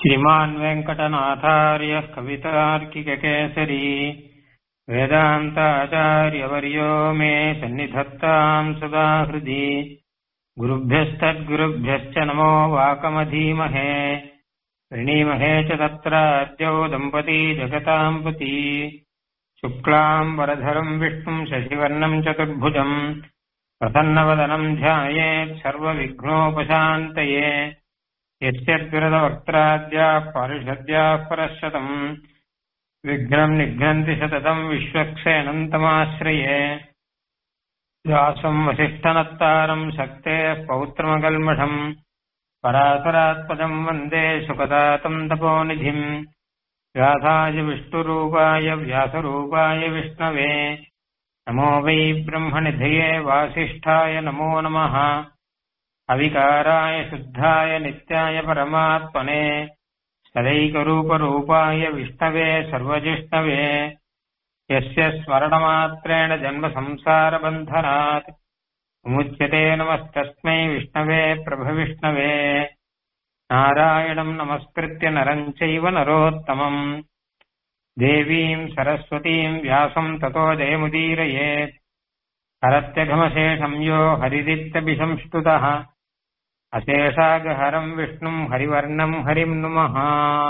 श्रीमान् वेङ्कटनाथार्यः कवितार्किककेसरी वेदान्ताचार्यवर्यो मे सन्निधत्ताम् सदा हृदि गुरुभ्यस्तद्गुरुभ्यश्च नमो वाकमधीमहे प्रणीमहे च तत्राद्यौ दम्पती जगताम् पती शुक्लाम् वरधरम् विष्णुम् शशिवर्णम् चतुर्भुजम् प्रसन्नवदनम् ध्यायेत् सर्वविघ्नोपशान्तये यस्यद्विरदवक्त्राद्याः पारिषद्याः परशतम् विघ्नम् निघ्नन्ति सततम् विश्वक्षेणन्तमाश्रये व्यासम् वसिष्ठनत्तारम् शक्तेः पौत्रमकल्मषम् परासरात्पदम् वन्दे सुखदातम् तपोनिधिम् व्यासाय विष्णुरूपाय व्यासरूपाय विष्णवे नमो वै ब्रह्मनिधये वासिष्ठाय नमो नमः अविकाराय शुद्धाय नित्याय परमात्मने सदैकरूपरूपाय विष्णवे सर्वजिष्णवे यस्य स्मरणमात्रेण जन्मसंसारबन्धनात् विमुच्यते नमस्तस्मै विष्णवे प्रभविष्णवे नारायणम् नमस्कृत्य नरम् चैव नरोत्तमम् देवीम् सरस्वतीम् व्यासम् ततो जयमुदीरयेत् हरत्यघमशेषम् यो हरिदित्यभिसंस्तुतः அசேஷாகஹரம் விஷ்ணும் ஹரிவர்ணம் ஹரிம் நுமஹா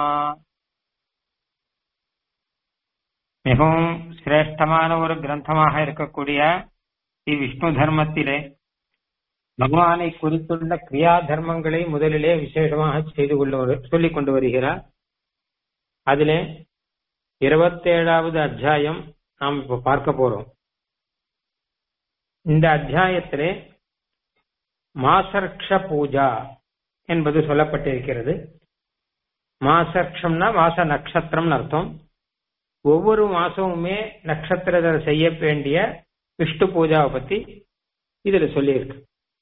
மிகவும் சிரேஷ்டமான ஒரு கிரந்தமாக இருக்கக்கூடிய விஷ்ணு தர்மத்திலே பகவானை குறித்துள்ள கிரியா தர்மங்களை முதலிலே விசேஷமாக செய்து கொள்ள சொல்லிக் கொண்டு வருகிறார் அதிலே இருபத்தேழாவது அத்தியாயம் நாம் இப்ப பார்க்க போறோம் இந்த அத்தியாயத்திலே மாசர்க்ஷ பூஜா என்பது சொல்லப்பட்டிருக்கிறது மாசர்க்ஷம்னா மாச நட்சத்திரம் அர்த்தம் ஒவ்வொரு மாசமுமே நட்சத்திரத்தில் செய்ய வேண்டிய விஷ்ணு பூஜாவை பத்தி இதுல சொல்லியிருக்கு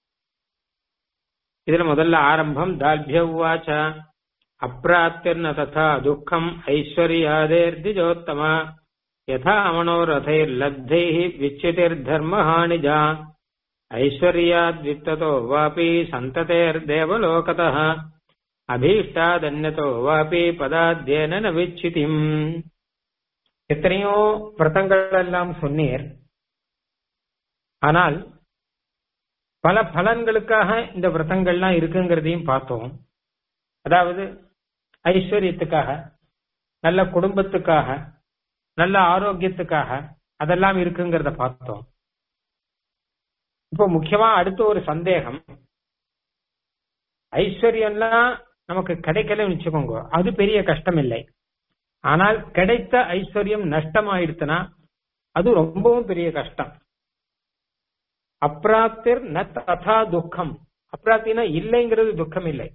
இதுல முதல்ல ஆரம்பம் தால்பிய உவாச்ச அப்பிராத்திர்ன ததா துக்கம் ஐஸ்வர்யாதேர்திஜோத்தம யதா மனோரதைர்லப்தைः விச்சிதிர்தர்மஹானிஜா ஐஸ்வர்யாத்வித்ததோ வாபி சந்ததேர்தேவலோகதः அபீஷ்டாதன்யதோ வாபி பதாத்யேன ந விச்சிதிம் எத்தனையோ விரதங்கள் எல்லாம் சொன்னீர் ஆனால் பல பலன்களுக்காக இந்த விரதங்கள்லாம் இருக்குங்கிறதையும் பார்த்தோம் அதாவது ஐஸ்வர்யத்துக்காக நல்ல குடும்பத்துக்காக நல்ல ஆரோக்கியத்துக்காக அதெல்லாம் இருக்குங்கிறத பார்த்தோம் இப்போ முக்கியமா அடுத்த ஒரு சந்தேகம் ஐஸ்வர்யம்லாம் நமக்கு கிடைக்கலன்னு வச்சுக்கோங்க அது பெரிய கஷ்டம் இல்லை ஆனால் கிடைத்த ஐஸ்வர்யம் நஷ்டமாயிடுச்சுன்னா அது ரொம்பவும் பெரிய கஷ்டம் அப்ராப்திர் ந ததா துக்கம் அப்ராப்தினா இல்லைங்கிறது துக்கம் இல்லை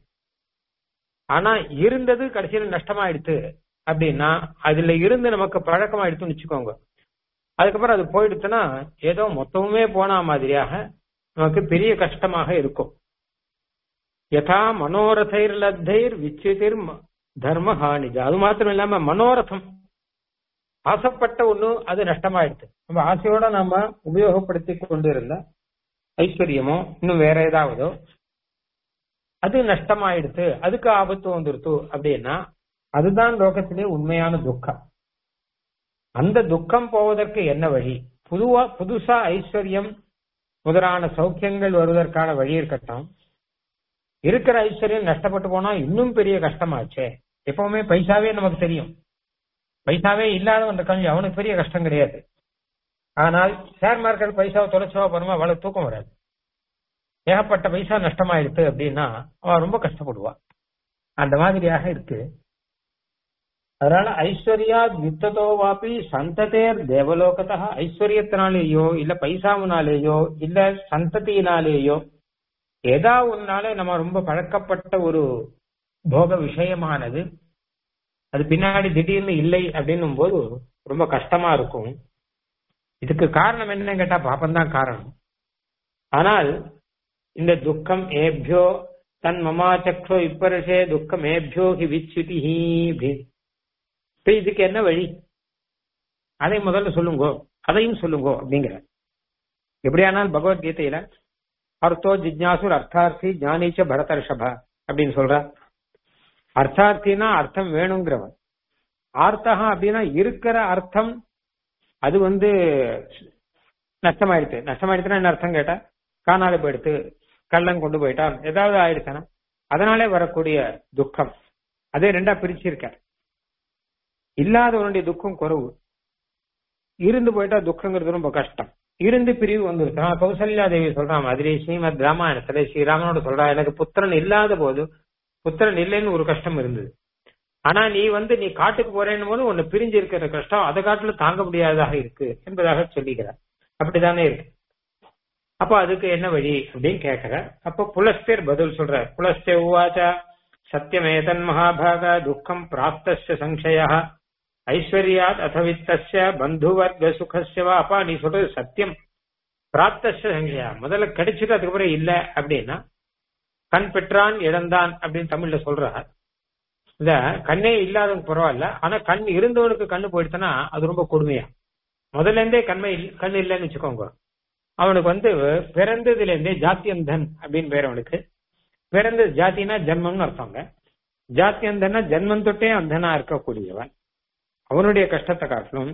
ஆனா இருந்தது கடைசியில் நஷ்டமாயிடுத்து அப்படின்னா அதுல இருந்து நமக்கு பழக்கமாயிடுத்துன்னு வச்சுக்கோங்க அதுக்கப்புறம் அது போயிடுச்சுன்னா ஏதோ மொத்தமுமே போனா மாதிரியாக நமக்கு பெரிய கஷ்டமாக இருக்கும் யதா மனோரதைர் லத்தைர் விச்சிதிர் தர்ம ஹானிஜா அது மாத்திரம் இல்லாம மனோரதம் ஆசைப்பட்ட ஒண்ணு அது நஷ்டமாயிடுது நம்ம ஆசையோட நாம உபயோகப்படுத்தி கொண்டிருந்த ஐஸ்வர்யமோ இன்னும் வேற ஏதாவதோ அது நஷ்டமாயிடுத்து அதுக்கு ஆபத்து வந்துருத்து அப்படின்னா அதுதான் லோகத்திலே உண்மையான துக்கம் அந்த துக்கம் போவதற்கு என்ன வழி புதுவா புதுசா ஐஸ்வர்யம் முதலான சௌக்கியங்கள் வருவதற்கான வழி இருக்கட்டும் இருக்கிற ஐஸ்வர்யம் நஷ்டப்பட்டு போனா இன்னும் பெரிய கஷ்டமாச்சே எப்பவுமே பைசாவே நமக்கு தெரியும் பைசாவே இல்லாதவன் இருக்காங்க அவனுக்கு பெரிய கஷ்டம் கிடையாது ஆனால் ஷேர் மார்க்கெட் பைசாவை தொலைச்சவா போறோமா அவளை தூக்கம் வராது ஏகப்பட்ட பைசா நஷ்டமாயிடுத்து அப்படின்னா அவன் ரொம்ப கஷ்டப்படுவா அந்த மாதிரியாக இருக்கு அதனால ஐஸ்வர்யா வித்ததோ வாப்பி சந்ததேர் தேவலோகத்தா ஐஸ்வர்யத்தினாலேயோ இல்ல பைசாவுனாலேயோ இல்ல சந்ததியினாலேயோ ஏதா ஒன்னால நம்ம ரொம்ப பழக்கப்பட்ட ஒரு போக விஷயமானது அது பின்னாடி திடீர்னு இல்லை அப்படின்னும் போது ரொம்ப கஷ்டமா இருக்கும் இதுக்கு காரணம் என்னன்னு கேட்டா பாப்பம்தான் காரணம் ஆனால் இந்த துக்கம் ஏபியோ தன் மமாச்சக்ஷோ இப்பரிசே துக்கம் ஏபியோ ஹி விச்சுதி இப்ப இதுக்கு என்ன வழி அதை முதல்ல சொல்லுங்கோ அதையும் சொல்லுங்கோ அப்படிங்கிற எப்படியானால் பகவத்கீதையில அர்த்தோ ஜிஜ்ஞாசுர் அர்த்தார்த்தி ஞானிச்ச பரதர்ஷபா அப்படின்னு சொல்ற அர்த்தார்த்தினா அர்த்தம் வேணுங்கிறவன் ஆர்த்தகா அப்படின்னா இருக்கிற அர்த்தம் அது வந்து நஷ்டமாயிடுச்சு நஷ்டமாயிடுச்சுன்னா என்ன அர்த்தம் கேட்டா காணாத போயிடுத்து கள்ளன் கொண்டு போயிட்டான் ஏதாவது ஆயிடுச்சுன்னா அதனாலே வரக்கூடிய துக்கம் அதே ரெண்டா பிரிச்சிருக்கார் இல்லாதவனுடைய துக்கம் குறவு இருந்து போயிட்டா துக்கங்கிறது ரொம்ப கஷ்டம் இருந்து பிரிவு வந்துருச்சு நான் கௌசல்யா தேவி சொல்றான் மாதிரி ஸ்ரீமத் ராமாயணத்துல ஸ்ரீராமனோட சொல்றா எனக்கு புத்திரன் இல்லாத போது புத்திரன் இல்லைன்னு ஒரு கஷ்டம் இருந்தது ஆனா நீ வந்து நீ காட்டுக்கு போறேன்னு போது உன்னை பிரிஞ்சு இருக்கிற கஷ்டம் அதை காட்டுல தாங்க முடியாததாக இருக்கு என்பதாக சொல்லிக்கிறார் அப்படித்தானே இருக்கு அப்ப அதுக்கு என்ன வழி அப்படின்னு கேக்குற அப்ப புலஸ்தேர் பதில் சொல்ற புலஸ்தே உவாச்சா சத்தியமேதன் மகாபாக துக்கம் பிராப்தஸ்ய சங்கய ஐஸ்வர்யாத் அதவித்தஸ்ய பந்துவர்க்க சுகஸ்யவா அப்பா நீ சொல்றது சத்தியம் பிராப்தஸ்ய சங்கயா முதல்ல கிடைச்சிட்டு அதுக்கப்புறம் இல்ல அப்படின்னா கண் பெற்றான் இழந்தான் அப்படின்னு தமிழ்ல சொல்றார் இந்த கண்ணே இல்லாதவங்க பரவாயில்ல ஆனா கண் இருந்தவனுக்கு கண்ணு போயிடுச்சுன்னா அது ரொம்ப கொடுமையா முதல்ல இருந்தே கண்மை கண் இல்லைன்னு வச்சுக்கோங்க அவனுக்கு வந்து பிறந்ததுல இருந்தே ஜாத்தியந்தன் அப்படின்னு பேர் அவனுக்கு பிறந்த ஜாத்தினா ஜென்மம்னு அர்த்தங்க ஜாத்தியந்தன்னா ஜென்மம் தொட்டே அந்தனா இருக்கக்கூடியவன் அவனுடைய கஷ்டத்தை காட்டிலும்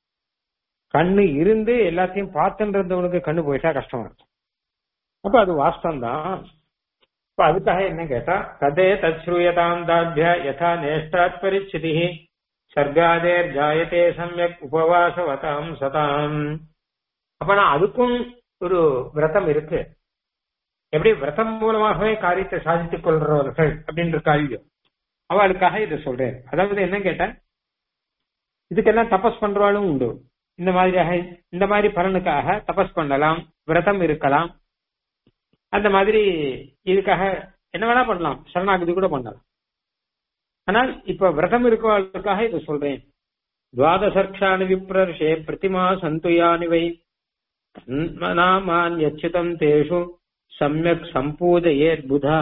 கண்ணு இருந்து எல்லாத்தையும் பார்த்துன்றவனுக்கு கண்ணு போயிட்டா கஷ்டமா இருக்கும் அப்ப அது வாஸ்தம் தான் இப்ப அதுக்காக என்ன கேட்டா கதே தச்ரூயதாந்தாபிய யதா நேஷ்டாத் பரிச்சிதி சர்க்காதேர் ஜாயத்தே சமயக் உபவாசவதாம் சதாம் அப்ப நான் அதுக்கும் ஒரு விரதம் இருக்கு எப்படி விரதம் மூலமாகவே காரியத்தை சாதித்துக் கொள்றவர்கள் அப்படின்ற காரியம் அவளுக்காக இதை சொல்றேன் அதாவது என்ன கேட்டேன் இதுக்கெல்லாம் தபஸ் பண்றவாளும் உண்டு இந்த மாதிரியாக இந்த மாதிரி பலனுக்காக தபஸ் பண்ணலாம் விரதம் இருக்கலாம் அந்த மாதிரி இதுக்காக என்ன வேணா பண்ணலாம் சரணாகதி கூட பண்ணலாம் ஆனால் இப்ப விரதம் இருக்கவாளுக்காக இதை சொல்றேன் துவாதசர்ஷாணி விப்ரர்ஷே பிரதிமா சந்துயானி வை நாமான் யச்சிதம் தேஷு சமயக் சம்பூஜையேர் புதா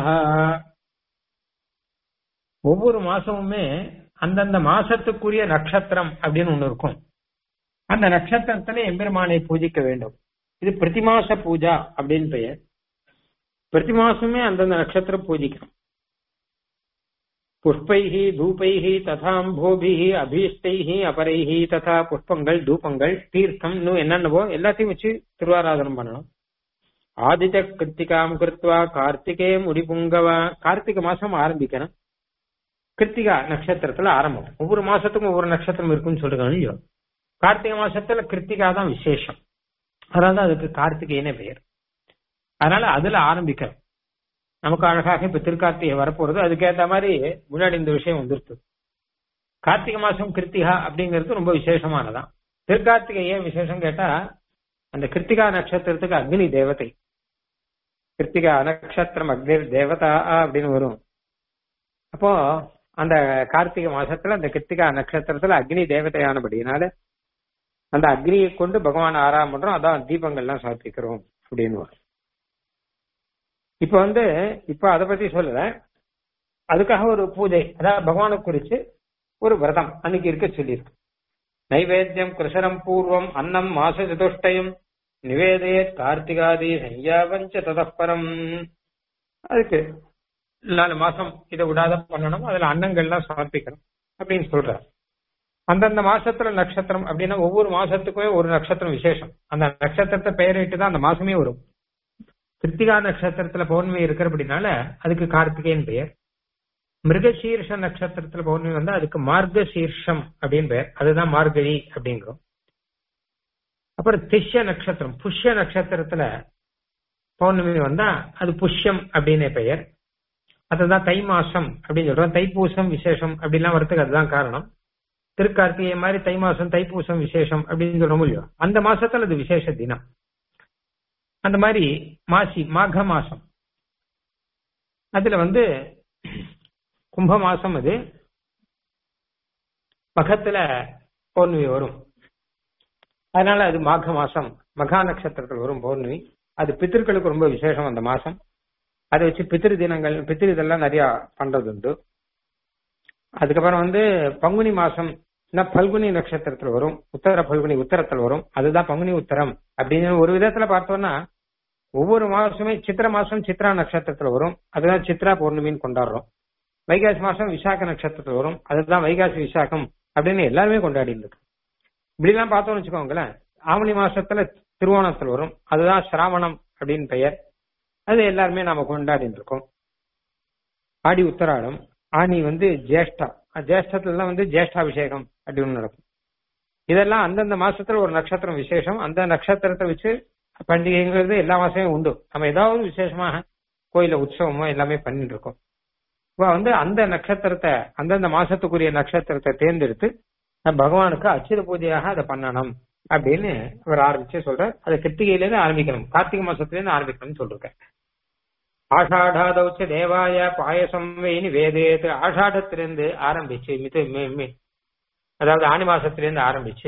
ஒவ்வொரு மாசமுமே அந்தந்த மாசத்துக்குரிய நட்சத்திரம் அப்படின்னு ஒண்ணு இருக்கும் அந்த நட்சத்திரத்துல எம்பெருமானை பூஜிக்க வேண்டும் இது பிரதிமாச பூஜா அப்படின்னு பெயர் பிரதி மாசமே அந்தந்த நட்சத்திரம் பூஜிக்கணும் புஷ்பைஹி தூபைஹி ததாம்போபிஹி அபீஷ்டைஹி அபரைஹி ததா புஷ்பங்கள் தூபங்கள் தீர்த்தம் இன்னும் என்னென்னவோ எல்லாத்தையும் வச்சு திருவாராதனம் பண்ணணும் ஆதித்த கிருத்திகாம் கிருத்வா கார்த்திகே முடிபுங்கவா கார்த்திகை மாசம் ஆரம்பிக்கணும் கிருத்திகா நட்சத்திரத்துல ஆரம்பம் ஒவ்வொரு மாசத்துக்கும் ஒவ்வொரு நட்சத்திரம் இருக்குன்னு சொல்றாங்க இல்லையோ கார்த்திகை மாசத்துல கிருத்திகா தான் விசேஷம் அதனால அதுக்கு கார்த்திகைன்னு பெயர் அதனால அதுல ஆரம்பிக்கிறோம் நமக்கு அழகாக இப்ப திருக்கார்த்திகை வரப்போறது அதுக்கேற்ற மாதிரி முன்னாடி இந்த விஷயம் வந்துருச்சு கார்த்திகை மாசம் கிருத்திகா அப்படிங்கிறது ரொம்ப விசேஷமானதான் திருக்கார்த்திகை ஏன் விசேஷம் கேட்டா அந்த கிருத்திகா நட்சத்திரத்துக்கு அக்னி தேவதை கிருத்திகா நட்சத்திரம் அக்னி தேவதா அப்படின்னு வரும் அப்போ அந்த கார்த்திகை மாசத்துல அந்த கிருத்திகா நட்சத்திரத்துல அக்னி தேவதையானபடினால அந்த அக்னியை கொண்டு பகவான் ஆராம் பண்றோம் அதான் தீபங்கள்லாம் சாத்திக்கிறோம் அப்படின்னு வரும் இப்ப வந்து இப்ப அதை பத்தி சொல்லல அதுக்காக ஒரு பூஜை அதாவது பகவானை குறிச்சு ஒரு விரதம் அன்னைக்கு இருக்க சொல்லியிருக்கு நைவேத்தியம் கிருஷரம் பூர்வம் அன்னம் மாச சதுஷ்டயம் நிவேதையே கார்த்திகாதி சையாவஞ்ச ததப்பரம் அதுக்கு நாலு மாசம் இதை விடாத பண்ணணும் அதுல அன்னங்கள்லாம் சமர்ப்பிக்கணும் அப்படின்னு சொல்றாரு அந்தந்த மாசத்துல நட்சத்திரம் அப்படின்னா ஒவ்வொரு மாசத்துக்குமே ஒரு நட்சத்திரம் விசேஷம் அந்த நட்சத்திரத்தை பெயரிட்டு தான் அந்த மாசமே வரும் கிருத்திகா நட்சத்திரத்துல பௌர்ணமி இருக்கிறபடினால அதுக்கு கார்த்திகேயன் பெயர் மிருகசீர்ஷ நட்சத்திரத்துல பௌர்ணமி வந்தா அதுக்கு மார்க சீர்ஷம் அப்படின்னு பெயர் அதுதான் மார்கழி அப்படிங்கிறோம் அப்புறம் திஷ்ய நட்சத்திரம் புஷ்ய நட்சத்திரத்துல பௌர்ணமி வந்தா அது புஷ்யம் அப்படின்னு பெயர் அதுதான் தை மாசம் அப்படின்னு சொல்றோம் தைப்பூசம் விசேஷம் அப்படிலாம் வரதுக்கு அதுதான் காரணம் திருக்கார்த்திகை மாதிரி தை மாசம் தைப்பூசம் விசேஷம் அப்படின்னு சொல்றோம் இல்லையோ அந்த மாசத்துல அது விசேஷ தினம் அந்த மாதிரி மாசி மாக மாசம் அதுல வந்து கும்ப மாசம் அது மகத்துல பௌர்ணமி வரும் அதனால அது மாக மாசம் மகா நட்சத்திரத்தில் வரும் பௌர்ணமி அது பித்திருக்களுக்கு ரொம்ப விசேஷம் அந்த மாசம் அதை வச்சு பித்திரு தினங்கள் பித்திரு இதெல்லாம் நிறைய பண்றது உண்டு அதுக்கப்புறம் வந்து பங்குனி மாசம் பல்குனி நட்சத்திரத்துல வரும் உத்தர பல்குனி உத்தரத்தில் வரும் அதுதான் பங்குனி உத்தரம் அப்படின்னு ஒரு விதத்துல பார்த்தோம்னா ஒவ்வொரு மாசமே சித்திர மாசம் சித்ரா நட்சத்திரத்துல வரும் அதுதான் சித்ரா பௌர்ணமின்னு கொண்டாடுறோம் வைகாசி மாசம் விசாக நட்சத்திரத்தில் வரும் அதுதான் வைகாசி விசாகம் அப்படின்னு எல்லாருமே கொண்டாடிட்டு இருக்கு இப்படிலாம் பார்த்தோம்னு வச்சுக்கோங்களேன் ஆவணி மாசத்துல திருவோணத்தில் வரும் அதுதான் சிராவணம் அப்படின்னு பெயர் அது எல்லாருமே நாம கொண்டாடிட்டு இருக்கோம் ஆடி உத்தராடம் ஆனி வந்து ஜேஷ்டா ஜேஷ்டத்துல வந்து ஜேஷ்டாபிஷேகம் அப்படின்னு நடக்கும் இதெல்லாம் அந்தந்த மாசத்துல ஒரு நட்சத்திரம் விசேஷம் அந்த நட்சத்திரத்தை வச்சு பண்டிகைங்கிறது எல்லா மாசமும் உண்டு நம்ம ஏதாவது விசேஷமாக கோயில உற்சவமோ எல்லாமே பண்ணிட்டு இருக்கோம் இப்போ வந்து அந்த நட்சத்திரத்தை அந்தந்த மாசத்துக்குரிய நட்சத்திரத்தை தேர்ந்தெடுத்து பகவானுக்கு அச்சுத பூஜையாக அதை பண்ணணும் அப்படின்னு அவர் ஆரம்பிச்சு சொல்ற அது கிருத்திகையில இருந்து ஆரம்பிக்கணும் கார்த்திகை மாசத்துல இருந்து ஆரம்பிக்கணும்னு சொல்லிருக்கேன் ஆஷாடாதௌச்ச தேவாய பாயசம் வெயினி வேதேத்து ஆஷாடத்திலிருந்து ஆரம்பிச்சு மிது அதாவது ஆணி மாசத்திலிருந்து ஆரம்பிச்சு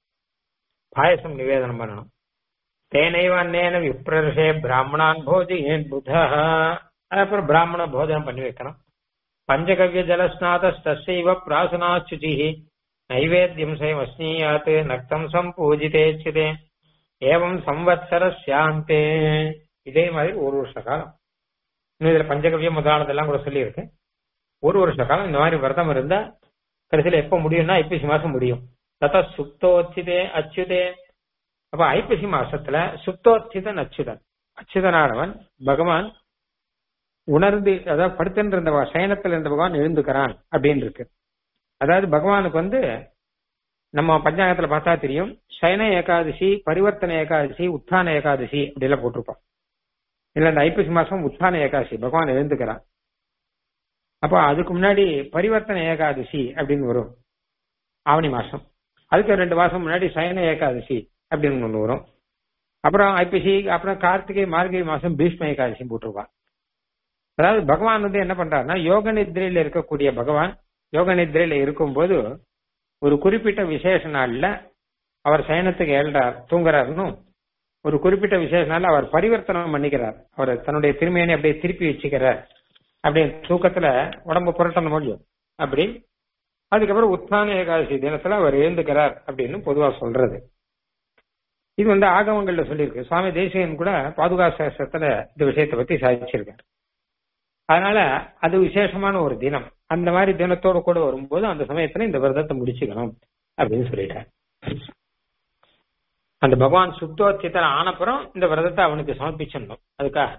பாயசம் நிவேதனம் பண்ணணும் தேனைவ அன்னேன விப்ரர்ஷே பிராமணான் போஜி ஏன் புதா அப்புறம் பிராமண போஜனம் பண்ணி வைக்கணும் பஞ்சகவ்ய ஜலஸ்நாதஸ்தசைவ பிராசனாச்சுதி நைவேத்தியம் சேமஸ்னீயாத் நக்தம் சம்பூஜிதேச்சிதே ஏவம் சம்வத்சர சியாந்தே இதே மாதிரி ஒரு வருஷ காலம் இன்னும் இதுல பஞ்சகவ்யம் முதலானதெல்லாம் கூட சொல்லியிருக்கு ஒரு வருஷ காலம் இந்த மாதிரி விரதம் இருந்தா கடைசியில எப்ப முடியும்னா ஐப்பசி மாசம் முடியும் ததா சுப்தோச்சிதே அச்சுதே அப்ப ஐப்பசி மாசத்துல சுப்தோச்சிதன் அச்சுதன் அச்சுதனானவன் பகவான் உணர்ந்து அதாவது படுத்துன்னு இருந்த சயனத்தில் இருந்த பகவான் எழுந்துக்கிறான் அப்படின்னு இருக்கு அதாவது பகவானுக்கு வந்து நம்ம பஞ்சாங்கத்துல பார்த்தா தெரியும் சயன ஏகாதசி பரிவர்த்தன ஏகாதசி உத்தான ஏகாதசி அப்படிலாம் போட்டிருப்போம் இல்ல இந்த ஐப்பசி மாசம் உத்தான ஏகாதசி பகவான் எழுந்துக்கிறான் அப்போ அதுக்கு முன்னாடி பரிவர்த்தன ஏகாதசி அப்படின்னு வரும் ஆவணி மாசம் அதுக்கு ரெண்டு மாசம் முன்னாடி சயன ஏகாதசி அப்படின்னு ஒண்ணு வரும் அப்புறம் ஐப்பசி அப்புறம் கார்த்திகை மார்கழி மாசம் பீஷ்ம ஏகாதசி போட்டிருப்பான் அதாவது பகவான் வந்து என்ன பண்றாருன்னா யோக நித்ரையில இருக்கக்கூடிய பகவான் யோக நித்ரையில இருக்கும்போது ஒரு குறிப்பிட்ட விசேஷ நாள்ல அவர் சயனத்துக்கு ஏழ்றார் தூங்குறாருன்னு ஒரு குறிப்பிட்ட விசேஷ நாள்ல அவர் பரிவர்த்தனம் பண்ணிக்கிறார் அவர் தன்னுடைய திருமையனை அப்படியே திருப்பி வச்சுக்கிறார் அப்படி தூக்கத்துல உடம்பு புரட்டணும் முடியும் அப்படி அதுக்கப்புறம் உத்தான ஏகாதசி தினத்துல அவர் எழுந்துக்கிறார் அப்படின்னு பொதுவா சொல்றது இது வந்து ஆகமங்கள்ல சொல்லியிருக்கு சுவாமி தேசிகன் கூட பாதுகா சாஸ்திரத்துல இந்த விஷயத்தை பத்தி சாதிச்சிருக்காரு அதனால அது விசேஷமான ஒரு தினம் அந்த மாதிரி தினத்தோட கூட வரும்போது அந்த சமயத்துல இந்த விரதத்தை முடிச்சுக்கணும் அப்படின்னு சொல்லிட்டார் அந்த பகவான் சுத்தோச்சித்தர் ஆனப்புறம் இந்த விரதத்தை அவனுக்கு சமர்ப்பிச்சிடணும் அதுக்காக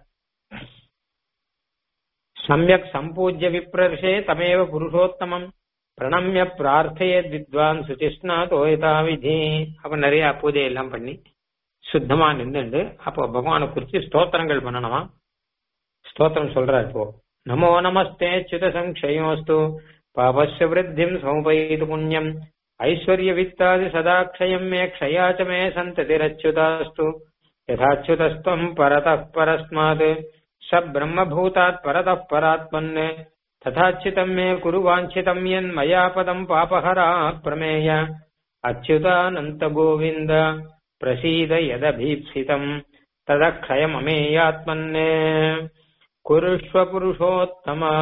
சமயக் சம்பூஜ்ய விப்ரர்ஷே தமேவ புருஷோத்தமம் பிரணம்ய பிரார்த்தைய வித்வான் சுதிஷ்ணா தோயதா விதி அப்ப நிறைய பூஜை எல்லாம் பண்ணி சுத்தமா நின்றுண்டு அப்போ பகவானை குறிச்சு ஸ்தோத்திரங்கள் பண்ணணுமா ஸ்தோத்திரம் சொல்றாரு இப்போ நமோ நமஸ்தே ச்சுத சங்கயோஸ்து பாபஸ்ய விருத்திம் சமுபயிது புண்ணியம் ஐஸ்வர்ய வித்தாதி சதாட்சயம் மே க்ஷயாச்ச மே சந்ததிரச்சுதாஸ்து யதாச்சுதஸ்துவம் பரதः பரஸ்மாத் ச பிரம்மபூதாத் பரதः பராத்மன் ததாச்சிதம் மே குரு வாஞ்சிதம் என் மயா பதம் பாபஹரா பிரமேய அச்சுதானந்த கோவிந்த பிரசீத யதபீப்சிதம் ததக்ஷயமமேயாத்மன்னே குருஷ்வ புருஷோத்தமா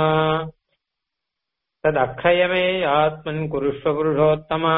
ததக்ஷயமே ஆத்மன் குருஷ்வ புருஷோத்தமா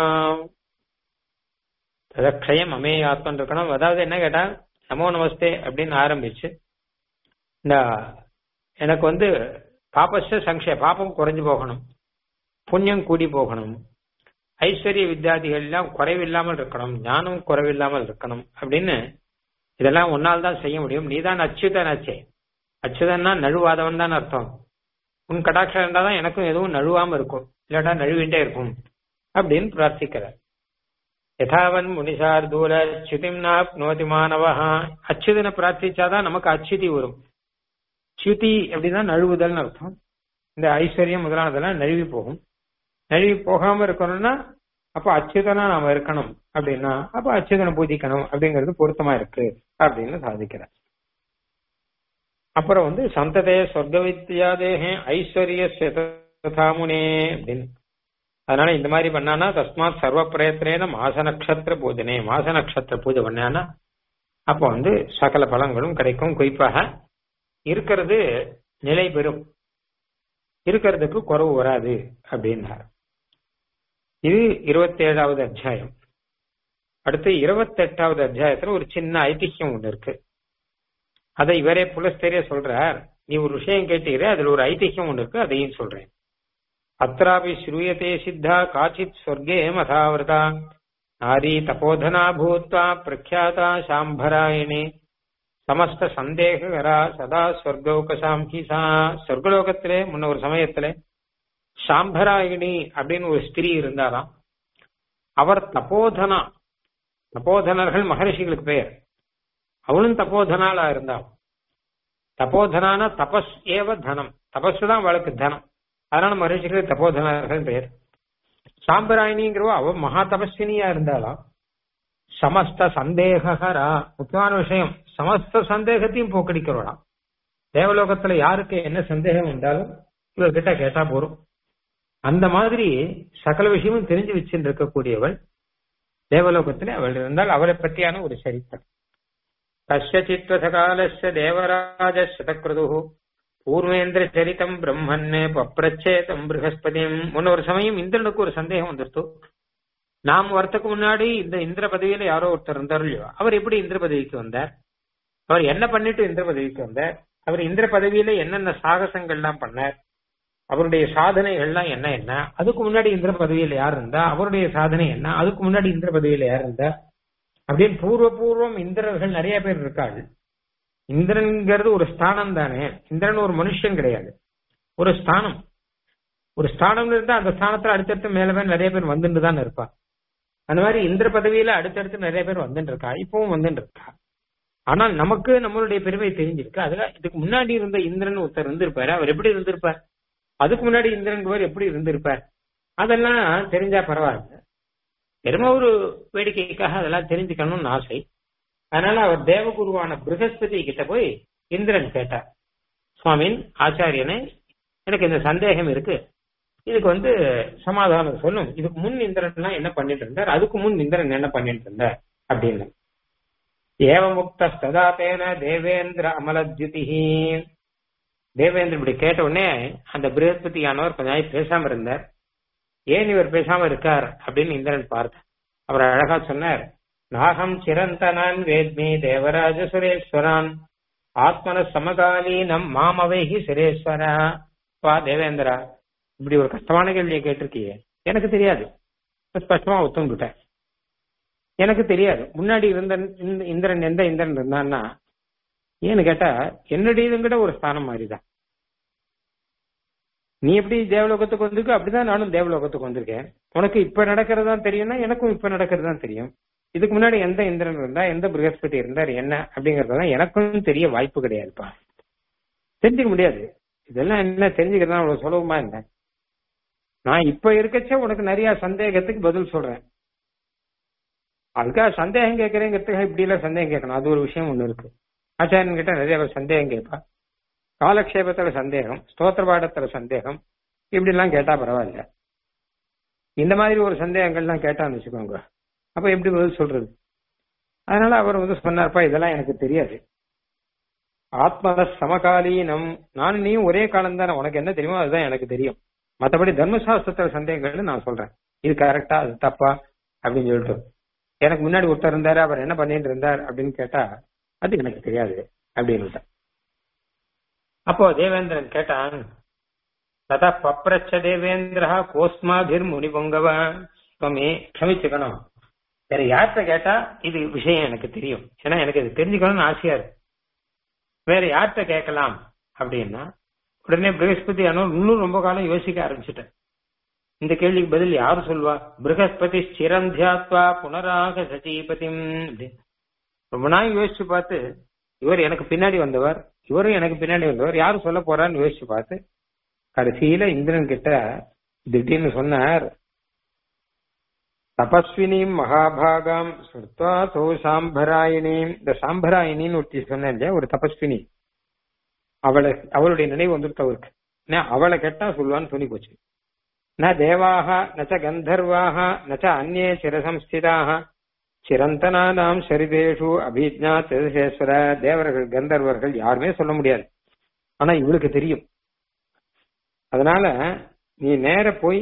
ததக்ஷயம் அமே ஆத்மன் இருக்கணும் அதாவது என்ன கேட்டா நமோ நமஸ்தே அப்படின்னு ஆரம்பிச்சு இந்த எனக்கு வந்து பாபஸ்ய சங்ஷய பாபம் குறைஞ்சு போகணும் புண்ணியம் கூடி போகணும் ஐஸ்வர்ய வித்யாதிகள் எல்லாம் குறைவில்லாமல் இருக்கணும் ஞானம் குறைவில்லாமல் இருக்கணும் அப்படின்னு இதெல்லாம் உன்னால் தான் செய்ய முடியும் நீதான் அச்சுதன் அச்சே அச்சுதன்னா நழுவாதவன் தான் அர்த்தம் உன் கடாட்சம் இருந்தா தான் எனக்கும் எதுவும் நழுவாம இருக்கும் இல்லாட்டா நழுவிட்டே இருக்கும் அப்படின்னு பிரார்த்திக்கிறார் யதாவன் முனிசார் தூர அச்சுதிம் நாப்னோதி மாணவா அச்சுதனை பிரார்த்திச்சாதான் நமக்கு அச்சுதி வரும் சுதி அப்படின்னா நழுவுதல்னு அர்த்தம் இந்த ஐஸ்வர்யம் முதலானதெல்லாம் நழுவி போகும் நழுவி போகாம இருக்கணும்னா அப்ப அச்சுதனா நாம இருக்கணும் அப்படின்னா அப்ப அச்சுதனை பூஜிக்கணும் அப்படிங்கிறது பொருத்தமா இருக்கு அப்படின்னு சாதிக்கிறார் அப்புறம் வந்து சந்ததே சொர்க்க வித்யாதேகே ஐஸ்வர்ய தாமுனே அப்படின்னு அதனால இந்த மாதிரி பண்ணானா தஸ்மாத் சர்வ பிரயத்தனேன மாச நட்சத்திர பூஜனே மாச நட்சத்திர பூஜை பண்ணானா அப்போ வந்து சகல பலன்களும் கிடைக்கும் குறிப்பாக இருக்கிறது நிலை பெறும் இருக்கிறதுக்கு குறவு வராது அப்படின்னார் இது இருபத்தி ஏழாவது அத்தியாயம் அடுத்து இருபத்தெட்டாவது அத்தியாயத்துல ஒரு சின்ன ஐதிஹ்யம் ஒண்ணு இருக்கு அதை இவரே புலஸ்தேரிய சொல்றார் நீ ஒரு விஷயம் கேட்டீரே அதுல ஒரு ஐதிஹ்யம் ஒண்ணு இருக்கு அதையும் சொல்றேன் அत्रापि श्रूयते सिद्धा काचित् स्वर्गे मथावृता नारी तपोधना भूत्वा प्रख्याता சாம்பராயணி சமஸ்த சந்தேகரா சதா சொர்க்கோகசாம் ஹி சா சொர்க்கலோகத்திலே முன்ன ஒரு சமயத்திலே சாம்பராயணி அப்படின்னு ஒரு ஸ்திரீ இருந்தாராம் அவர் தபோதனா தபோதனர்கள் மகரிஷிகளுக்கு பெயர் அவளும் தபோதனாலா இருந்தாள் தபோதனான தபஸ் ஏவ தனம் தபஸ் தான் அவளுக்கு தனம் அதனால மகரிஷிகள் தபோதனர்கள் பெயர் சாம்பராயணிங்கிறவ அவ மகா தபஸ்வினியா இருந்தாலாம் சமஸ்த சந்தேகரா முக்கியமான விஷயம் சமஸ்த சந்தேகத்தையும் போக்கடிக்கிறவளாம் தேவலோகத்துல யாருக்கு என்ன சந்தேகம் வந்தாலும் இவர்கிட்ட கேட்டா போறோம் அந்த மாதிரி சகல விஷயமும் தெரிஞ்சு வச்சுட்டு இருக்கக்கூடியவள் தேவலோகத்திலே அவள் இருந்தால் அவளை பற்றியான ஒரு சரித்திரம் கஷ்யச்சித்வசகாலஸ்ய தேவராஜ சதக்ருது பூர்வேந்திர சரிதம் பிரம்மன் பப்ரச்சேதம் ப்ரகஸ்பதியும் முன்ன ஒரு சமயம் இந்திரனுக்கு ஒரு சந்தேகம் வந்துருத்து நாம் வரத்துக்கு முன்னாடி இந்த இந்திர பதவியில யாரோ ஒருத்தர் இருந்தார் இல்லையோ அவர் எப்படி இந்திர பதவிக்கு வந்தார் அவர் என்ன பண்ணிட்டு இந்திர பதவிக்கு வந்தார் அவர் இந்திர பதவியில என்னென்ன சாகசங்கள்லாம் பண்ணார் அவருடைய சாதனைகள்லாம் என்ன என்ன அதுக்கு முன்னாடி இந்திர பதவியில யார் இருந்தா அவருடைய சாதனை என்ன அதுக்கு முன்னாடி இந்திர பதவியில யார் இருந்தா அப்படின்னு பூர்வ பூர்வம் இந்திரர்கள் நிறைய பேர் இருக்காங்க இந்திரன்கிறது ஒரு ஸ்தானம் தானே இந்திரன் ஒரு மனுஷன் கிடையாது ஒரு ஸ்தானம் ஒரு ஸ்தானம் இருந்தா அந்த ஸ்தானத்துல அடுத்தடுத்து மேல பேர் நிறைய பேர் வந்துட்டு தான் இருப்பா அந்த மாதிரி இந்திர பதவியில அடுத்தடுத்து நிறைய பேர் வந்துட்டு இருக்கா இப்பவும் வந்துட்டு இருக்கா ஆனால் நமக்கு நம்மளுடைய பெருமை தெரிஞ்சிருக்கு அதுல இதுக்கு முன்னாடி இருந்த இந்திரன் ஒருத்தர் இருந்திருப்பாரு அவர் எப்படி இருந்திருப்பார் அதுக்கு முன்னாடி இந்திரன் எப்படி இருந்திருப்பார் அதெல்லாம் தெரிஞ்சா பரவாயில்ல பெருமை ஒரு வேடிக்கைக்காக அதெல்லாம் தெரிஞ்சுக்கணும்னு ஆசை அதனால அவர் தேவகுருவான ப்ரகஸ்பதி கிட்ட போய் இந்திரன் கேட்டார் சுவாமின் ஆச்சாரியனே எனக்கு இந்த சந்தேகம் இருக்கு இதுக்கு வந்து சமாதானம் சொல்லும் இதுக்கு முன் இந்திரன் என்ன பண்ணிட்டு இருந்தார் அதுக்கு முன் இந்திரன் என்ன பண்ணிட்டு இருந்தார் அப்படின்னு ஏவமுக்தா தேன தேவேந்திர அமலத்யுதிஹி தேவேந்திரன் இப்படி கேட்ட உடனே அந்த பிரகஸ்பதியானவர் கொஞ்ச நாள் பேசாம இருந்தார் ஏன் இவர் பேசாம இருக்கார் அப்படின்னு இந்திரன் பார்த்தார் அவர் அழகா சொன்னார் நாகம் சிரந்தனான் வேத்மி தேவராஜ சுரேஸ்வரான் ஆத்மன சமகாலீனம் மாமவைகி சுரேஸ்வரா வா தேவேந்திரா இப்படி ஒரு கஷ்டமான கேள்வியை கேட்டிருக்கியே எனக்கு தெரியாது ஸ்பஷ்டமா ஒத்துங்கிட்டேன் எனக்கு தெரியாது முன்னாடி இருந்த இந்திரன் எந்த இந்திரன் இருந்தான்னா ஏன்னு கேட்டா என்னுடையதுங்கிட்ட ஒரு ஸ்தானம் மாதிரிதான் நீ எப்படி தேவலோகத்துக்கு வந்திருக்க அப்படிதான் நானும் தேவலோகத்துக்கு வந்திருக்கேன் உனக்கு இப்ப நடக்கிறது தான் தெரியும்னா எனக்கும் இப்ப நடக்கிறது தான் தெரியும் இதுக்கு முன்னாடி எந்த இந்திரன் இருந்தா எந்த பிரகஸ்பதி இருந்தார் என்ன அப்படிங்கறதெல்லாம் எனக்கும் தெரிய வாய்ப்பு கிடையாதுப்பா தெரிஞ்சுக்க முடியாது இதெல்லாம் என்ன தெரிஞ்சுக்கிறதா அவ்வளவு சுலபமா இல்லை நான் இப்ப இருக்கச்ச உனக்கு நிறைய சந்தேகத்துக்கு பதில் சொல்றேன் அதுக்காக சந்தேகம் கேட்கறேங்கிறதுக்காக இப்படி எல்லாம் சந்தேகம் கேட்கணும் அது ஒரு விஷயம் ஒண்ணு இருக்கு ஆச்சாரியன் கிட்ட நிறைய பேர் சந்தேகம் கேட்பா காலக்ஷேபத்துல சந்தேகம் ஸ்தோத்திர பாடத்துல சந்தேகம் இப்படி எல்லாம் கேட்டா பரவாயில்ல இந்த மாதிரி ஒரு சந்தேகங்கள்லாம் கேட்டான்னு வச்சுக்கோங்க அப்ப எப்படி பதில் சொல்றது அதனால அவர் வந்து சொன்னார்ப்பா இதெல்லாம் எனக்கு தெரியாது ஆத்மத சமகாலீனம் நானும் நீயும் ஒரே காலம் தானே உனக்கு என்ன தெரியுமோ அதுதான் எனக்கு தெரியும் மற்றபடி தர்மசாஸ்திரத்துல சந்தேகங்கள் நான் சொல்றேன் இது கரெக்டா அது தப்பா அப்படின்னு சொல்லிட்டு எனக்கு முன்னாடி ஒருத்தர் இருந்தாரு அவர் என்ன பண்ணிட்டு இருந்தார் அப்படின்னு கேட்டா அது எனக்கு தெரியாது அப்படின்னு அப்போ தேவேந்திரன் கேட்டான் ததா பப்ரச்ச தேவேந்திரா கோஸ்மாதிர் முனி பொங்கவ சுவாமி க்ஷமிச்சுக்கணும் வேற யார்கிட்ட கேட்டா இது விஷயம் எனக்கு தெரியும் ஏன்னா எனக்கு இது தெரிஞ்சுக்கணும்னு ஆசையா இருக்கு வேற யார்கிட்ட கேட்கலாம் அப்படின்னா உடனே பிரகஸ்பதி அனு இன்னும் ரொம்ப காலம் யோசிக்க ஆரம்பிச்சுட்டேன் இந்த கேள்விக்கு பதில் யாரு சொல்வா பிரகஸ்பதி ஸ்திரந்தியாத்வா புனராக சச்சீபதிம் ரொம்ப நாள் யோசிச்சு பார்த்து இவர் எனக்கு பின்னாடி வந்தவர் இவரும் எனக்கு பின்னாடி வந்தவர் யாரு சொல்ல போறான்னு யோசிச்சு பார்த்து கடைசியில இந்திரன் கிட்ட திடீர்னு சொன்னார் தபஸ்வினியும் மகாபாகாம் சுர்த்வா தோ சாம்பராயினியும் இந்த சாம்பராயினின்னு ஒருத்தி சொன்னேன் இல்லையா ஒரு தபஸ்வினி அவளை அவளுடைய நினைவு வந்துட்டு அவருக்கு அவளை கேட்டா சொல்லுவான்னு சொல்லி போச்சு ந தேவாக நச்ச கந்தர்வாக நச்ச அந்நே சிரசம்ஸ்திதாக சிரந்தனானாம் சரிதேஷு அபிஜ்ஞா திருசேஸ்வர தேவர்கள் கந்தர்வர்கள் யாருமே சொல்ல முடியாது ஆனா இவளுக்கு தெரியும் அதனால நீ நேர போய்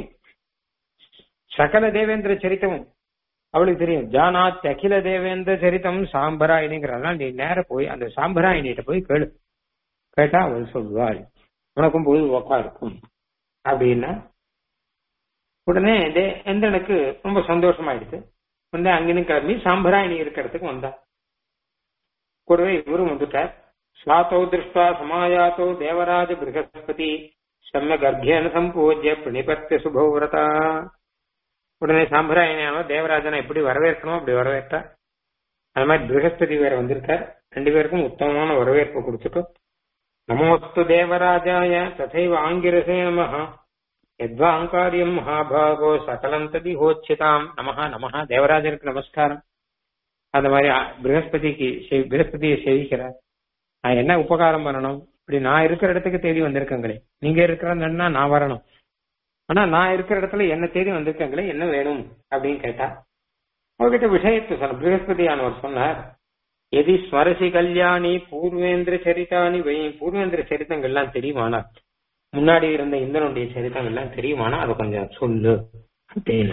சகல தேவேந்திர சரித்தமும் அவளுக்கு தெரியும் ஜானாத் அகில தேவேந்திர சரித்தம் சாம்பராயினிங்கிறதெல்லாம் நீ நேர போய் அந்த சாம்பராயினிட்ட போய் கேளு கேட்டா அவள் சொல்வாள் உனக்கும் பொழுது ஒக்கா இருக்கும் அப்படின்னா உடனே தே- இந்திரனுக்கு ரொம்ப சந்தோஷமாயிடுது உடனே அங்கிருந்து கிளம்பி சாம்பராயணி இருக்கிறதுக்கு வந்தா கூடவே இவரும் வந்துட்டார் ஸ்வாத்தோ திருஷ்டா சமாயாத்தோ தேவராஜ பிருகஸ்பதி செம்ம கர்ப்பேன சம்பூஜ்ய பிரணிபத்திய சுபவிரதா உடனே சாம்பராயணியானோ தேவராஜனை எப்படி வரவேற்கணும் அப்படி வரவேற்றா அது மாதிரி பிருகஸ்பதி வேற வந்திருக்கார் ரெண்டு பேருக்கும் உத்தமமான வரவேற்பு கொடுத்துட்டு நமோஸ்து தேவராஜாய ததைவ ஆங்கிரசே நமஹ யத்வாங்காரியம் மகாபாகோ சகலம் ததி ஹோச்சிதாம் நமஹ நமஹ தேவராஜனுக்கு நமஸ்காரம் அந்த மாதிரி அ- பிருகஸ்பதிக்கு செவி- பிருகஸ்பதியை சேவிக்கிறார் நான் என்ன உபகாரம் பண்ணணும் இப்படி நான் இருக்கிற இடத்துக்கு தேடி வந்திருக்கங்களே நீங்க இருக்கிறன்னா நான் வரணும் ஆனா நான் இருக்கிற இடத்துல என்ன தேடி வந்திருக்கங்களே என்ன வேணும் அப்படின்னு கேட்டா அவர்கிட்ட விஷயத்தை சொன்ன பிருகஸ்பதியானவர் சொன்னார் எதி ஸ்மரசி கல்யாணி பூர்வேந்திர சரிதானி வை பூர்வேந்திர சரித்தங்கள்லாம் தெரியுமானா முன்னாடி இருந்த இந்திரனுடைய சரித்தங்கள்லாம் தெரியுமானா அதை கொஞ்சம் சொல்லு அப்படின்னு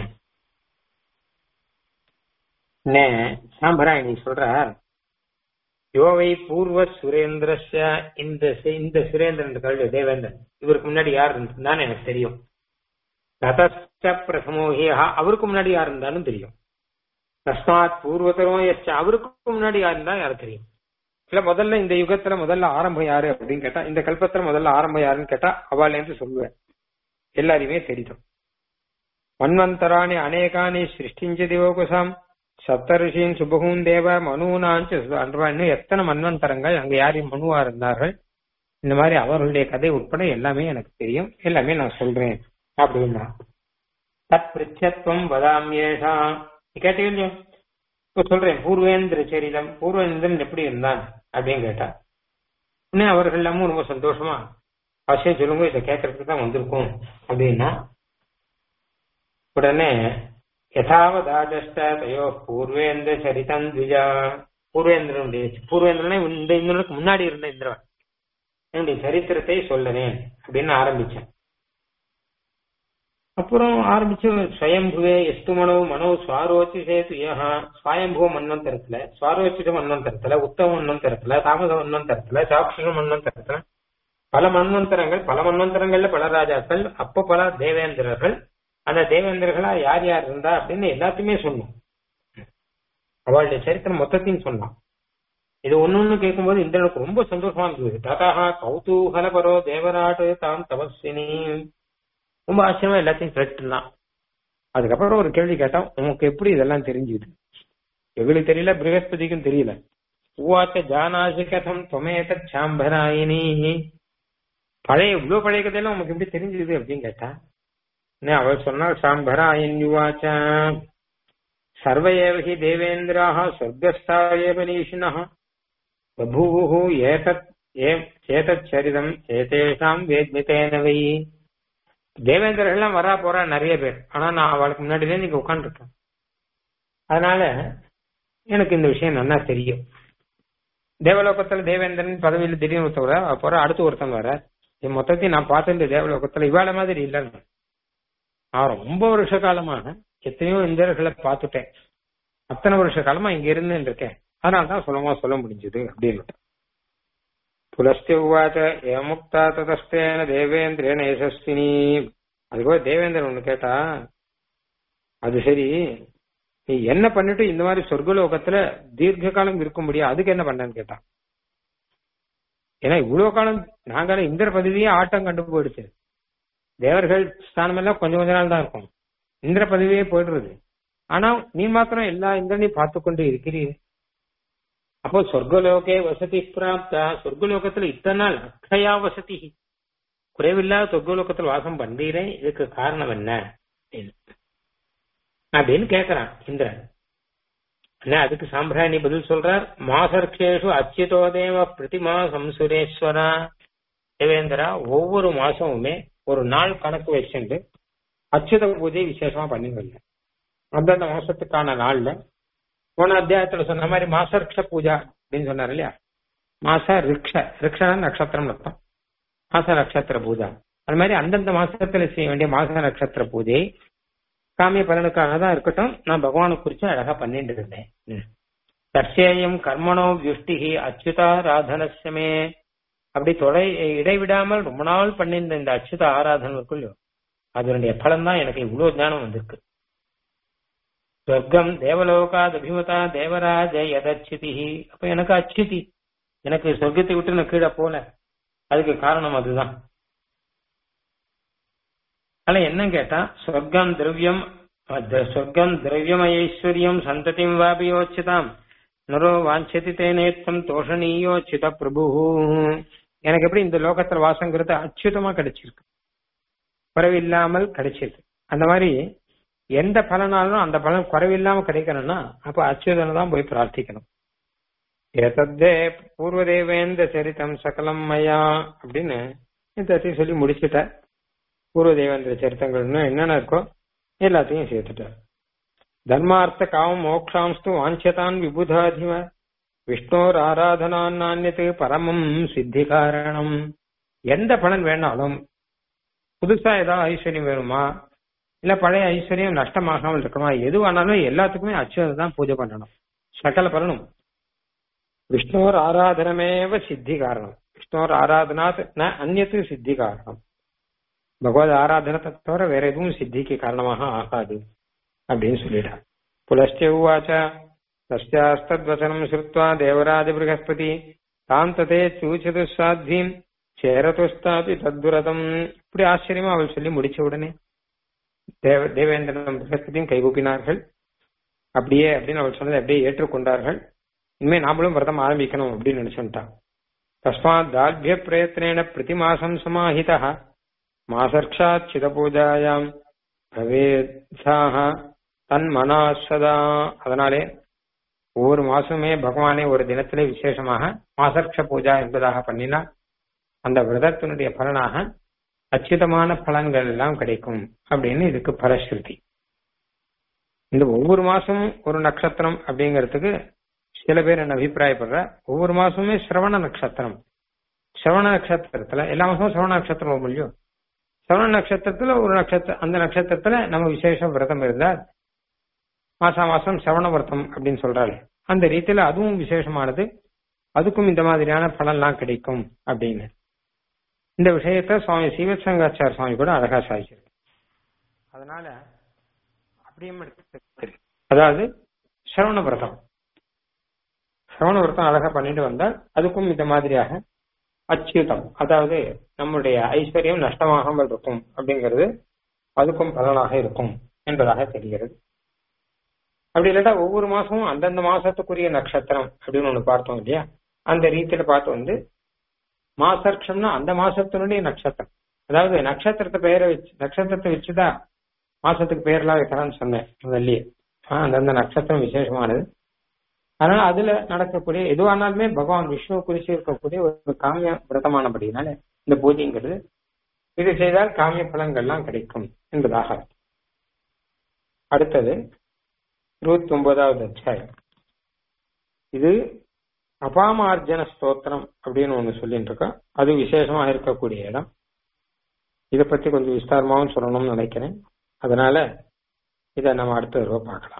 நே சாம்பராயணி சொல்றார் யோவை பூர்வ சுரேந்திரஸ்ய இந்த சு- இந்த சுரேந்திரன் கல்வி தேவேந்திரன் இவருக்கு முன்னாடி யார் இருந்தான்னு எனக்கு தெரியும் ததஸ்ட பிரசமோகியா அவருக்கு முன்னாடி யார் இருந்தாலும் தெரியும் தஸ்மாத் பூர்வதரோ எச்ச அவருக்கு முன்னாடி யார் இருந்தா யாருக்கு தெரியும் இல்ல முதல்ல இந்த யுகத்துல முதல்ல ஆரம்பம் யாரு அப்படின்னு கேட்டா இந்த கல்பத்துல முதல்ல ஆரம்பம் யாருன்னு கேட்டா அவள் என்று சொல்லுவேன் எல்லாரையுமே தெரியும் மன்வந்தராணி அநேகானி சிருஷ்டிஞ்ச திவோகுசாம் சப்தரிஷியின் சுபகூன் தேவ மனுனாஞ்ச அன்றவா இன்னும் எத்தனை மன்வந்தரங்கள் அங்க யாரையும் மனுவா இருந்தார்கள் இந்த மாதிரி அவர்களுடைய கதை உட்பட எல்லாமே எனக்கு தெரியும் எல்லாமே நான் சொல்றேன் அப்படின்னா தத் பிரிச்சத்துவம் வதாமியேஷா நீ கேட்டீங்க இல்லையா? இப்ப சொல்றேன் பூர்வேந்திர சரிதம் பூர்வேந்திரன் எப்படி இருந்தான் அப்படின்னு கேட்டா உடனே அவர்கள் எல்லாமும் ரொம்ப சந்தோஷமா அவசியம் சொல்லுங்க இதை கேட்கறதுக்கு தான் வந்திருக்கோம் அப்படின்னா உடனே யதாவதாஜஸ்ட தயோ பூர்வேந்திர சரிதம் திஜா பூர்வேந்திரனுடைய பூர்வேந்திரனே இந்த இந்திரனுக்கு முன்னாடி இருந்த இந்திரன் என்னுடைய சரித்திரத்தை சொல்லுறேன் அப்படின்னு ஆரம்பிச்சேன் அப்புறம் ஆரம்பிச்சு ஸ்வயம்புவே எஸ்து மனோ மனோ சுவாரோச்சி சேது யஹா ஸ்வயம்புவ மன்வந்தரத்துல சுவாரோச்சித மன்வந்தரத்துல உத்தம மன்வந்தரத்துல தாமத மன்வந்தரத்துல சாட்சிக மன்வந்தரத்துல பல மன்வந்தரங்கள் பல மன்வந்தரங்கள்ல பல ராஜாக்கள் அப்ப பல தேவேந்திரர்கள் அந்த தேவேந்திரர்களா யார் யார் இருந்தா அப்படின்னு எல்லாத்தையுமே சொன்னோம் அவளுடைய சரித்திரம் மொத்தத்தையும் சொன்னான் இது ஒண்ணு ஒண்ணு கேட்கும்போது இந்திரனுக்கு ரொம்ப சந்தோஷமா இருந்தது ததா கௌதூகலபரோ தேவராட்டு தான் தபஸ்வினி ரொம்ப ஆச்சரியமா எல்லாத்தையும் கேட்டுலாம் அதுக்கப்புறம் ஒரு கேள்வி கேட்டா உனக்கு எப்படி இதெல்லாம் தெரிஞ்சுது எங்களுக்கு தெரியல பிரகஸ்பதிக்கும் தெரியல உவாச்ச ஜானாசி கதம் தொமேத சாம்பராயினி பழைய இவ்வளவு பழைய கதையெல்லாம் உனக்கு எப்படி தெரிஞ்சது அப்படின்னு கேட்டா என்ன அவள் சொன்னால் சாம்பராயன் யுவாச்ச சர்வ ஏவ ஹி தேவேந்திராः ஸ்வர்கஸ்தா ஏவ நீஷிணः बभूवुः एतत् ஏதத் சரிதம் ஏதேஷாம் வேத்மிதேன வை தேவேந்திரர்கள்லாம் வரா போறா நிறைய பேர் ஆனா நான் அவளுக்கு முன்னாடியே நீங்க உட்காந்துருக்கேன் அதனால எனக்கு இந்த விஷயம் நல்லா தெரியும் தேவலோகத்துல தேவேந்திரன் பதவியில திடீர்னு ஒருத்தர் வர போற அடுத்து ஒருத்தன் வர இது மொத்தத்தையும் நான் பார்த்த இந்த தேவலோகத்துல இவாள மாதிரி இல்லைன்னு நான் ரொம்ப வருஷ காலமாக எத்தனையோ இந்திரர்களை பார்த்துட்டேன் அத்தனை வருஷ காலமா இங்க இருந்து இருக்கேன் அதனாலதான் சுலமா சொல்ல முடிஞ்சது அப்படின்னு புலஸ்திய உவாச்ச ஏமுக்தா ததஸ்தேன தேவேந்திரேன யசஸ்வினி அதுக்கு தேவேந்திரன் ஒண்ணு கேட்டா அது சரி நீ என்ன பண்ணிட்டு இந்த மாதிரி சொர்க்கலோகத்துல தீர்க்க காலம் இருக்க முடியும் அதுக்கு என்ன பண்ணேன்னு கேட்டான் ஏன்னா இவ்வளவு காலம் நாங்க இந்திர பதவியே ஆட்டம் கண்டு போயிடுச்சு தேவர்கள் ஸ்தானம் எல்லாம் கொஞ்சம் கொஞ்ச நாள் தான் இருக்கும் இந்திர பதவியே போயிடுறது ஆனா நீ மாத்திரம் எல்லா இந்திரனையும் பார்த்து கொண்டு இருக்கிறீர் அப்போ சொர்க்கலோகே வசதி பிராப்தா சொர்க்கலோகத்துல இத்தனை நாள் அக்ஷயா வசதி குறைவில்லாத சொர்க்கலோகத்தில் வாசம் பண்றீரே இதுக்கு காரணம் என்ன அப்படின்னு. அப்படின்னு கேக்குறான் இந்திரன் என்ன அதுக்கு சாம்பிராணி பதில் சொல்றார் மாசர்க்கேஷு அச்சுதோ தேவ பிரதிமா சம்சுரேஸ்வரா தேவேந்திரா ஒவ்வொரு மாசமுமே ஒரு நாள் கணக்கு வச்சுட்டு அச்சுத பூஜை விசேஷமா பண்ணிக்கல அந்தந்த மாசத்துக்கான நாள்ல போன அத்தியாயத்துல சொன்ன மாதிரி மாசர்க்ஷ பூஜா அப்படின்னு சொன்னார் இல்லையா மாச ரிக்ஷ ரிக்ஷனா நட்சத்திரம் அர்த்தம் மாச நட்சத்திர பூஜா அது மாதிரி அந்தந்த மாசத்துல செய்ய வேண்டிய மாச நட்சத்திர பூஜை காமிய பலனுக்காக தான் இருக்கட்டும் நான் பகவானை குறிச்சு அழகா பண்ணிட்டு இருந்தேன் தற்சேயம் கர்மணோ வியுஷ்டிகி அச்சுதா ராதனசமே அப்படி தொடை இடைவிடாமல் ரொம்ப நாள் பண்ணியிருந்த இந்த அச்சுத ஆராதனை இருக்குள்ளோ அதனுடைய பலன் தான் எனக்கு இவ்வளவு ஞானம் வந்திருக்கு சொர்க்கம் தேவலோகாத் அபிமதா தேவராஜ யதச்சிதி அப்ப எனக்கு அச்சிதி எனக்கு சொர்க்கத்தை விட்டு நான் கீழே போல அதுக்கு காரணம் அதுதான் ஆனா என்ன கேட்டா சொர்க்கம் திரவியம் சொர்க்கம் திரவியம் ஐஸ்வர்யம் சந்ததிம் வாபியோச்சிதாம் நரோ வாஞ்சதி தேனேத்தம் தோஷணீயோச்சித பிரபு எனக்கு எப்படி இந்த லோகத்துல வாசங்கிறது அச்சுதமா கிடைச்சிருக்கு குறைவில்லாமல் கிடைச்சிருக்கு அந்த மாதிரி எந்த பலனாலும் அந்த பலன் குறைவில்லாம கிடைக்கணும்னா அப்ப அச்சுதனை தான் போய் பிரார்த்திக்கணும் ஏதத்தே பூர்வதேவேந்த சரிதம் சகலம் மயா அப்படின்னு எல்லாத்தையும் சொல்லி முடிச்சுட்டார் பூர்வ தேவேந்திர சரித்தங்கள்னு என்னென்ன இருக்கோ எல்லாத்தையும் சேர்த்துட்டார் தர்மார்த்த காமம் மோக்ஷாம்ஸ்து வாஞ்சதான் விபுதாதிவ விஷ்ணோர் ஆராதனான் நானியத்து பரமம் சித்தி காரணம் எந்த பலன் வேணாலும் புதுசா ஏதாவது ஐஸ்வர்யம் வேணுமா இல்ல பழைய ஐஸ்வர்யம் நஷ்டமாகாமல் இருக்குமா எதுவானாலும் எல்லாத்துக்குமே அச்சுவதை தான் பூஜை பண்ணணும் சகல பலனும் விஷ்ணோர் ஆராதனமேவ சித்தி காரணம் விஷ்ணோர் ஆராதனாத் ந அந்நத்து சித்தி காரணம் பகவத் ஆராதனத்தை தவிர வேற எதுவும் சித்திக்கு காரணமாக ஆகாது அப்படின்னு சொல்லிட்டார் புலஸ்ய உவாச்ச தஸ்யாஸ்தத்வசனம் ஸ்ருத்வா தேவராஜ ப்ரகஸ்பதி தாம் ததே சூச்சது சாத்வீம் சேரதுஸ்தாபி தத்விரதம் இப்படி ஆச்சரியமா அவள் சொல்லி முடிச்ச உடனே தேவ தேவேந்திரன் ப்ரகஸ்பதியும் கைகூப்பினார்கள் அப்படியே அப்படின்னு அவள் சொன்னதை அப்படியே ஏற்றுக்கொண்டார்கள் இனிமே நாமளும் விரதம் ஆரம்பிக்கணும் அப்படின்னு நினைச்சுட்டான் தஸ்மாத் தால்பிய பிரயத்னேன பிரதிமாசம் சமாஹிதா மாசர்ஷாத் சிதபூஜாயாம் பவேத்தாக தன் மனாசதா அதனாலே ஒவ்வொரு மாசமே பகவானே ஒரு தினத்திலே விசேஷமாக மாசர்ஷ பூஜா என்பதாக பண்ணினால் அந்த விரதத்தினுடைய பலனாக அச்சுதமான பலன்கள் எல்லாம் கிடைக்கும் அப்படின்னு இதுக்கு பரஸ்ருதி இந்த ஒவ்வொரு மாசமும் ஒரு நட்சத்திரம் அப்படிங்கிறதுக்கு சில பேர் என்ன அபிப்பிராயப்படுற ஒவ்வொரு மாசமுமே சிரவண நட்சத்திரம் சிரவண நட்சத்திரத்துல எல்லா மாசமும் சிரவண நட்சத்திரம் வரும் இல்லையோ சிரவண நட்சத்திரத்துல ஒரு நட்சத்திரம் அந்த நட்சத்திரத்துல நம்ம விசேஷம் விரதம் இருந்தால் மாசா மாசம் சிரவண விரதம் அப்படின்னு சொல்றாரு அந்த ரீதியில அதுவும் விசேஷமானது அதுக்கும் இந்த மாதிரியான பலன்லாம் கிடைக்கும் அப்படின்னு இந்த விஷயத்த சுவாமி சீவத் சங்காச்சார சுவாமி கூட அழகா சாதிச்சிருக்கு அதனால அப்படியும் எடுத்து அதாவது சிரவண விரதம் சிரவண விரதம் அழகா பண்ணிட்டு வந்தால் அதுக்கும் இந்த மாதிரியாக அச்சுதம் அதாவது நம்முடைய ஐஸ்வர்யம் நஷ்டமாகாமல் இருக்கும் அப்படிங்கிறது அதுக்கும் பலனாக இருக்கும் என்பதாக தெரிகிறது அப்படி இல்லாட்டா ஒவ்வொரு மாசமும் அந்தந்த மாசத்துக்குரிய நட்சத்திரம் அப்படின்னு ஒண்ணு பார்த்தோம் இல்லையா அந்த ரீதியில பார்த்து வந்து மாசர்ஷம்னா அந்த மாசத்தினுடைய நட்சத்திரம் அதாவது நட்சத்திரத்தை பெயரை வச்சு நட்சத்திரத்தை வச்சுதான் மாசத்துக்கு பெயர்லாம் வைக்கலாம்னு சொன்னேன் முதல்லயே அந்தந்த நட்சத்திரம் விசேஷமானது அதனால அதுல நடக்கக்கூடிய எதுவானாலுமே பகவான் விஷ்ணு குறிச்சு இருக்கக்கூடிய ஒரு காமிய விரதமானபடினால இந்த பூஜைங்கிறது இது செய்தால் காமிய பலன்கள்லாம் கிடைக்கும் என்பதாக அடுத்தது இருபத்தி ஒன்பதாவது அத்தியாயம் இது அபாமார்ஜன ஸ்தோத்திரம் அப்படின்னு ஒண்ணு சொல்லிட்டு இருக்கோம் அது விசேஷமா இருக்கக்கூடிய இடம் இதை பத்தி கொஞ்சம் விஸ்தாரமாவும் சொல்லணும்னு நினைக்கிறேன் அதனால இதை நம்ம அடுத்த தடவை பார்க்கலாம்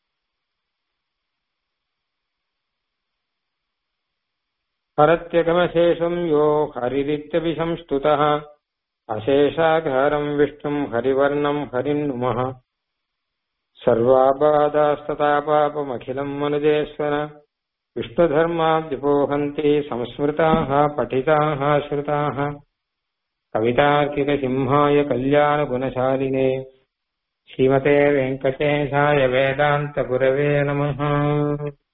हरत्यगमशेषम् यो हरिरित्यभिसंस्तुतः अशेषाघारम् विष्णुम् हरिवर्णम् हरिम् नुमः सर्वाबाधास्ततापापमखिलम् मनुजेश्वर विष्णुधर्माद्युपोहन्ति संस्मृताः पठिताः श्रुताः कवितार्किकसिंहाय कल्याणगुणशालिने श्रीमते वेङ्कटेशाय वेदान्तगुरवे नमः